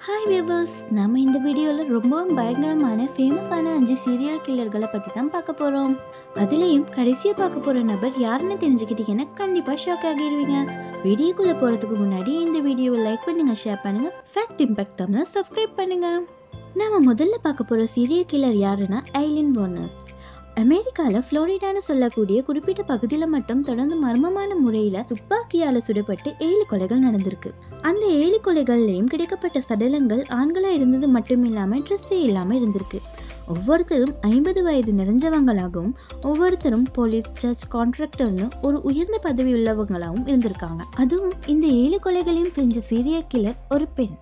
hi viewers நம்ம இந்த வீடியோவில் ரொம்பவும் பயங்கரமான ஃபேமஸான அஞ்சு சீரியல் கில்லர்களை பற்றி தான் பார்க்க போகிறோம் அதுலேயும் கடைசியாக பார்க்க போகிற நபர் யாருன்னு தெரிஞ்சுக்கிட்டீங்கன்னா கண்டிப்பாக ஷாக் ஆகிடுவீங்க வீடியோக்குள்ளே போகிறதுக்கு முன்னாடி இந்த வீடியோவை லைக் பண்ணுங்கள் ஷேர் பண்ணுங்கள் ஃபேக்ட் இம்பேக்ட் தமிழ் சப்ஸ்கிரைப் பண்ணுங்கள் நம்ம முதல்ல பார்க்க போகிற சீரியல் கில்லர் யாருன்னா ஐலின் வார்னர் அமெரிக்காவில் ஃப்ளோரிடான்னு சொல்லக்கூடிய குறிப்பிட்ட பகுதியில் மட்டும் தொடர்ந்து மர்மமான முறையில் துப்பாக்கியால் சுடப்பட்டு ஏழு கொலைகள் நடந்திருக்கு அந்த ஏழு கொலைகள்லையும் கிடைக்கப்பட்ட சடலங்கள் ஆண்களாக இருந்தது மட்டும் இல்லாமல் ட்ரெஸ்ஸே இல்லாமல் இருந்திருக்கு ஒவ்வொருத்தரும் ஐம்பது வயது நிறைஞ்சவங்களாகவும் ஒவ்வொருத்தரும் போலீஸ் ஜட்ஜ் கான்ட்ராக்டர்னு ஒரு உயர்ந்த பதவி உள்ளவங்களாகவும் இருந்திருக்காங்க அதுவும் இந்த ஏழு கொலைகளையும் செஞ்ச சீரியல் கில்லர் ஒரு பெண்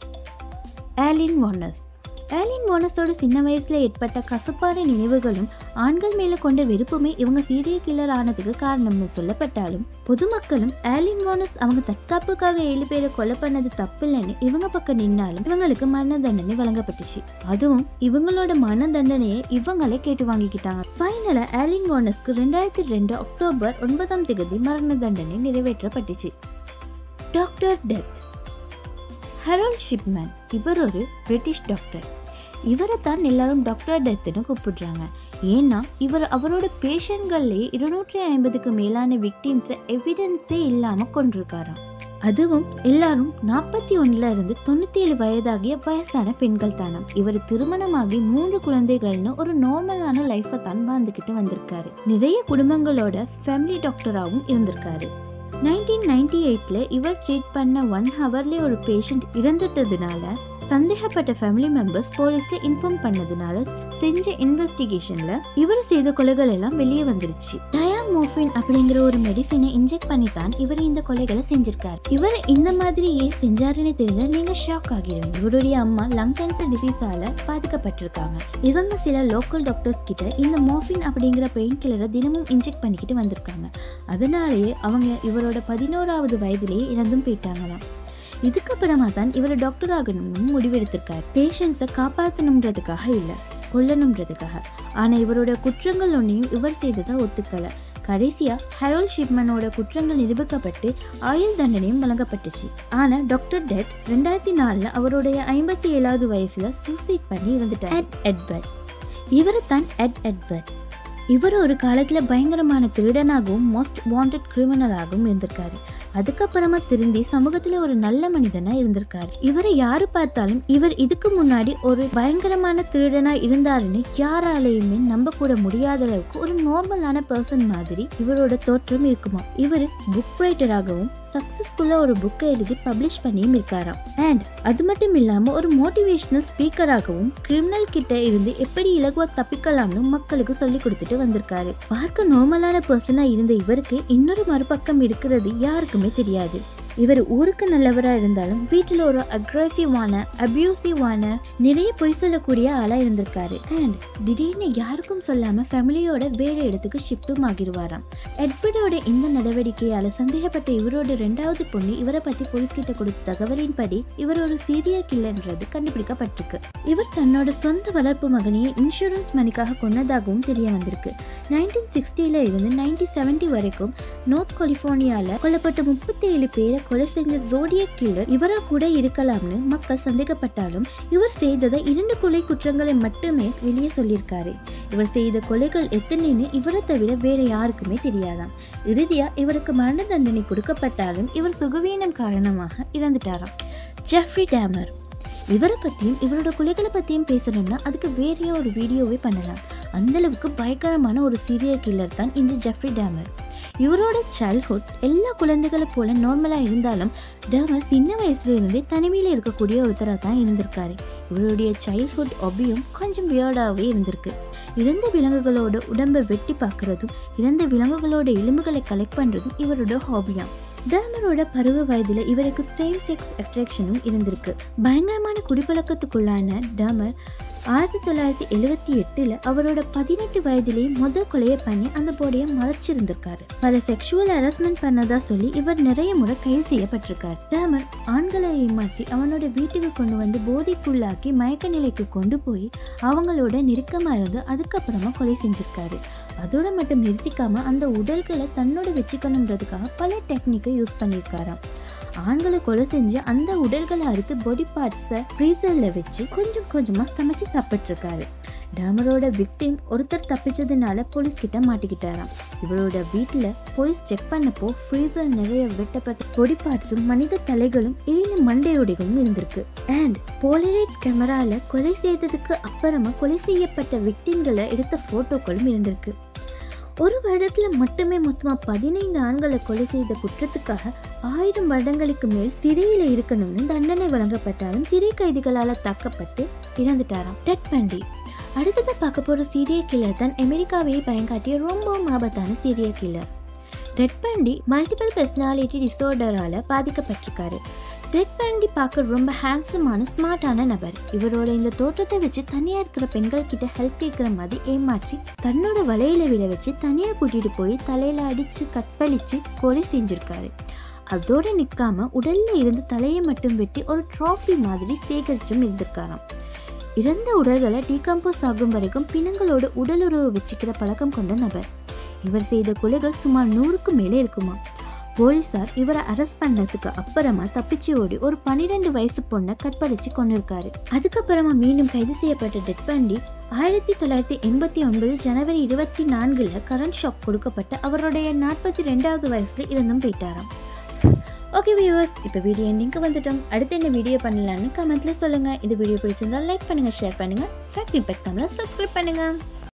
ஆலின் வார்னர்ஸ் ஆலின் வார்னஸோட சின்ன வயசுல ஏற்பட்ட கசப்பான நினைவுகளும் ஆண்கள் மேல கொண்ட வெறுப்புமே இவங்க சீரியல் கில்லர் ஆனதுக்கு காரணம்னு சொல்லப்பட்டாலும் பொதுமக்களும் ஆலின் வார்னஸ் அவங்க தற்காப்புக்காக ஏழு பேரை கொலை பண்ணது தப்பில்லைன்னு இவங்க பக்கம் நின்னாலும் இவங்களுக்கு மரண தண்டனை வழங்கப்பட்டுச்சு அதுவும் இவங்களோட மரண தண்டனையை இவங்களே கேட்டு வாங்கிக்கிட்டாங்க ஃபைனலா ஆலின் வார்னஸ்க்கு ரெண்டாயிரத்தி ரெண்டு அக்டோபர் ஒன்பதாம் தேதி மரண தண்டனை நிறைவேற்றப்பட்டுச்சு டாக்டர் டெத் ஹரோல்ட் ஷிப்மேன் இவர் ஒரு பிரிட்டிஷ் டாக்டர் இவரை தான் எல்லாரும் டாக்டர் டெத்துன்னு கூப்பிடுறாங்க ஏன்னா இவர் அவரோட பேஷண்ட்கள்லேயே இருநூற்றி ஐம்பதுக்கு மேலான விக்டிம்ஸை எவிடன்ஸே இல்லாமல் கொண்டிருக்காராம் அதுவும் எல்லாரும் நாற்பத்தி ஒன்றுல இருந்து தொண்ணூத்தி ஏழு வயதாகிய வயசான பெண்கள் தானாம் இவர் திருமணமாகி மூன்று குழந்தைகள்னு ஒரு நார்மலான லைஃப்பை தான் வாழ்ந்துக்கிட்டு வந்திருக்காரு நிறைய குடும்பங்களோட ஃபேமிலி டாக்டராகவும் இருந்திருக்காரு நைன்டீன் நைன்டி எயிட்ல இவர் ட்ரீட் பண்ண ஒன் ஹவர்லேயே ஒரு பேஷண்ட் இறந்துட்டதுனால சந்தேகப்பட்ட ஃபேமிலி மெம்பர்ஸ் போலீஸ்ல இன்ஃபார்ம் பண்ணதுனால செஞ்ச இன்வெஸ்டிகேஷன்ல இவர் செய்த கொலைகள் எல்லாம் வெளியே வந்துருச்சு டயாமோஃபின் அப்படிங்கிற ஒரு மெடிசினை இன்ஜெக்ட் பண்ணி தான் இவர் இந்த கொலைகளை செஞ்சிருக்காரு இவர் இந்த மாதிரி ஏன் செஞ்சாருன்னு தெரிஞ்சா நீங்க ஷாக் ஆகிடும் இவருடைய அம்மா லங் கேன்சர் டிசீஸால பாதிக்கப்பட்டிருக்காங்க இவங்க சில லோக்கல் டாக்டர்ஸ் கிட்ட இந்த மோஃபின் அப்படிங்கிற பெயின் கில்லரை தினமும் இன்ஜெக்ட் பண்ணிக்கிட்டு வந்திருக்காங்க அதனாலேயே அவங்க இவரோட பதினோராவது வயதிலேயே இறந்தும் போயிட்டாங்களாம் இதுக்கப்புறமா தான் இவர் டாக்டர் ஆகணும்னு முடிவெடுத்திருக்காரு பேஷண்ட்ஸை காப்பாற்றணுன்றதுக்காக இல்லை கொல்லணுன்றதுக்காக ஆனால் இவரோட குற்றங்கள் ஒன்றையும் இவர் செய்ததை ஒத்துக்கலை கடைசியா ஹரோல் ஷிப்மனோட குற்றங்கள் நிரூபிக்கப்பட்டு ஆயுள் தண்டனையும் வழங்கப்பட்டுச்சு ஆனா டாக்டர் டெத் ரெண்டாயிரத்தி நாலுல அவருடைய ஐம்பத்தி ஏழாவது வயசுல சூசைட் பண்ணி இருந்துட்டார் எட் எட்வர்ட் இவர் தான் எட் எட்வர்ட் இவர் ஒரு காலத்துல பயங்கரமான திருடனாகவும் மோஸ்ட் வாண்டட் கிரிமினலாகவும் இருந்திருக்காரு அதுக்கப்புறமா திருந்தி சமூகத்துல ஒரு நல்ல மனிதனா இருந்திருக்காரு இவரை யாரு பார்த்தாலும் இவர் இதுக்கு முன்னாடி ஒரு பயங்கரமான திருடனா இருந்தாருன்னு யாராலையுமே நம்ப கூட முடியாத அளவுக்கு ஒரு நார்மலான பர்சன் மாதிரி இவரோட தோற்றம் இருக்குமா இவர் புக் ரைட்டராகவும் சக்சஸ்ஃபுல்லா ஒரு புக்கை எழுதி பப்ளிஷ் பண்ணியும் இருக்காராம் அண்ட் அது மட்டும் இல்லாம ஒரு மோட்டிவேஷனல் ஸ்பீக்கராகவும் கிரிமினல் கிட்ட இருந்து எப்படி இலகுவா தப்பிக்கலாம்னு மக்களுக்கு சொல்லி கொடுத்துட்டு வந்திருக்காரு பார்க்க நார்மலான பர்சனா இருந்த இவருக்கு இன்னொரு மறுபக்கம் இருக்கிறது யாருக்குமே தெரியாது இவர் ஊருக்கு நல்லவரா இருந்தாலும் வீட்டில் ஒரு அக்ரெசிவான அபியூசிவான நிறைய பொய் சொல்லக்கூடிய ஆளா இருந்திருக்காரு அண்ட் திடீர்னு யாருக்கும் சொல்லாம ஃபேமிலியோட வேற இடத்துக்கு ஷிஃப்ட்டும் ஆகிருவாராம் எட்வர்டோட இந்த நடவடிக்கையால சந்தேகப்பட்ட இவரோட ரெண்டாவது பொண்ணு இவரை பத்தி போலீஸ் கிட்ட கொடுத்த தகவலின்படி இவர் ஒரு சீரியல் கில்லர்ன்றது கண்டுபிடிக்கப்பட்டிருக்கு இவர் தன்னோட சொந்த வளர்ப்பு மகனையே இன்சூரன்ஸ் மணிக்காக கொன்னதாகவும் தெரிய வந்திருக்கு நைன்டீன் சிக்ஸ்டில இருந்து நைன்டீன் செவன்டி வரைக்கும் நார்த் கலிபோர்னியால கொல்லப்பட்ட முப்பத்தி ஏழு பேரை கொலை செஞ்ச ஜோடிய கில்லர் இவரா கூட இருக்கலாம்னு மக்கள் சந்தேகப்பட்டாலும் இவர் செய்ததை இரண்டு கொலை குற்றங்களை மட்டுமே வெளியே சொல்லியிருக்காரு இவர் செய்த கொலைகள் எத்தனைன்னு இவரை தவிர வேற யாருக்குமே தெரியாதாம் இறுதியா இவருக்கு மரண தண்டனை கொடுக்கப்பட்டாலும் இவர் சுகவீனம் காரணமாக இறந்துட்டாராம் ஜெஃப்ரி டேமர் இவரை பற்றியும் இவரோட கொலைகளை பற்றியும் பேசணும்னா அதுக்கு வேறைய ஒரு வீடியோவே பண்ணலாம் அந்த அளவுக்கு பயங்கரமான ஒரு சீரியல் கில்லர் தான் இந்த ஜெஃப்ரி டேமர் இவரோட சைல்ட்ஹுட் எல்லா குழந்தைகளை போல நார்மலாக இருந்தாலும் டேமர் சின்ன வயசுல இருந்தே தனிமையில் இருக்கக்கூடிய ஒருத்தராக தான் இருந்திருக்காரு இவருடைய சைல்ட்ஹுட் ஒபியும் கொஞ்சம் வியர்டாகவே இருந்திருக்கு இறந்த விலங்குகளோட உடம்பை வெட்டி பார்க்கறதும் இறந்த விலங்குகளோட எலும்புகளை கலெக்ட் பண்ணுறதும் இவரோட ஹாபியாம் டேமரோட பருவ வயதில் இவருக்கு சேம் செக்ஸ் அட்ராக்ஷனும் இருந்திருக்கு பயங்கரமான குடிப்பழக்கத்துக்குள்ளான டேமர் ஆயிரத்தி தொள்ளாயிரத்தி எழுவத்தி எட்டுல அவரோட பதினெட்டு வயதிலேயே முதல் கொலையை பண்ணி அந்த போடியை மறைச்சிருந்திருக்காரு பல செக்ஷுவல் ஹராஸ்மெண்ட் பண்ணதா சொல்லி இவர் நிறைய முறை கைது செய்யப்பட்டிருக்காரு டேமர் ஆண்களை ஏமாற்றி அவனோட வீட்டுக்கு கொண்டு வந்து போதைக்குள்ளாக்கி மயக்க நிலைக்கு கொண்டு போய் அவங்களோட நெருக்கமா இருந்து அதுக்கப்புறமா கொலை செஞ்சிருக்காரு அதோட மட்டும் நிறுத்திக்காம அந்த உடல்களை தன்னோட வச்சுக்கணுன்றதுக்காக பல டெக்னிக்கை யூஸ் பண்ணியிருக்காராம் ஆண்களை கொலை செஞ்சு அந்த உடல்களை அறுத்து பாடி பார்ட்ஸை ஃப்ரீசரில் வச்சு கொஞ்சம் கொஞ்சமாக சமைச்சு சாப்பிட்டு இருக்காரு டாமரோட விக்டிம் ஒருத்தர் தப்பிச்சதுனால போலீஸ் கிட்ட மாட்டிக்கிட்டாராம் இவரோட வீட்டில் போலீஸ் செக் பண்ணப்போ ஃப்ரீசர் நிறைய வெட்டப்பட்ட பொடி பார்ட்ஸும் மனித தலைகளும் ஏழு மண்டையோடைகளும் இருந்திருக்கு அண்ட் போலரைட் கேமரால கொலை செய்ததுக்கு அப்புறமா கொலை செய்யப்பட்ட விக்டிம்களை எடுத்த போட்டோக்களும் இருந்திருக்கு ஒரு வருடத்துல மட்டுமே மொத்தமா பதினைந்து ஆண்களை கொலை செய்த குற்றத்துக்காக ஆயிரம் வருடங்களுக்கு மேல் சிறையில இருக்கணும்னு தண்டனை வழங்கப்பட்டாலும் சிறை கைதிகளால தாக்கப்பட்டு இறந்துட்டாராம் டெட் பண்டி அடுத்தது பார்க்க போற சீரியல் கில்லர் தான் அமெரிக்காவையே பயங்காட்டிய ரொம்பவும் ஆபத்தான serial killer Ted Bundy multiple personality டிசார்டரால பாதிக்கப்பட்டிருக்காரு டெட் பண்டி பார்க்க ரொம்ப ஹேண்ட்ஸமான ஸ்மார்ட்டான நபர் இவரோட இந்த தோற்றத்தை வச்சு தனியா இருக்கிற பெண்கள் கிட்ட ஹெல்ப் கேட்குற மாதிரி ஏமாற்றி தன்னோட வலையில விட வச்சு தனியா கூட்டிட்டு போய் தலையில அடிச்சு கற்பழிச்சு கொலை செஞ்சிருக்காரு அதோட நிற்காம உடல்ல இருந்து தலையை மட்டும் வெட்டி ஒரு ட்ராஃபி மாதிரி சேகரிச்சும் இருந்திருக்காராம் இறந்த உடல்களை டீகம்போஸ் ஆகும் வரைக்கும் பிணங்களோட உடலுறவு வச்சுக்கிற பழக்கம் கொண்ட நபர் இவர் செய்த கொலைகள் சுமார் நூறுக்கும் மேலே இருக்குமா போலீசார் இவரை அரெஸ்ட் பண்ணதுக்கு அப்புறமா தப்பிச்சு ஓடி ஒரு பன்னிரெண்டு வயசு பொண்ணை கற்பழிச்சு கொண்டிருக்காரு அதுக்கப்புறமா மீண்டும் கைது செய்யப்பட்ட டெட் பண்டி ஆயிரத்தி தொள்ளாயிரத்தி எண்பத்தி ஒன்பது ஜனவரி இருபத்தி நான்குல கரண்ட் ஷாக் கொடுக்கப்பட்ட அவருடைய நாற்பத்தி ரெண்டாவது வயசுல இறந்தும் போயிட்டாராம் ஓகே வியூவர்ஸ் இப்போ வீடியோ எண்டிங்க்கு வந்துட்டோம் அடுத்து என்ன வீடியோ பண்ணலான்னு கமெண்ட்ல சொல்லுங்க இந்த வீடியோ பிடிச்சிருந்தா லைக் பண்ணுங்க ஷேர் பண்ணுங்க ஃபேக்ட் இம்பேக்ட் தமிழை சப்ஸ்கிரைப் பண்ணுங்க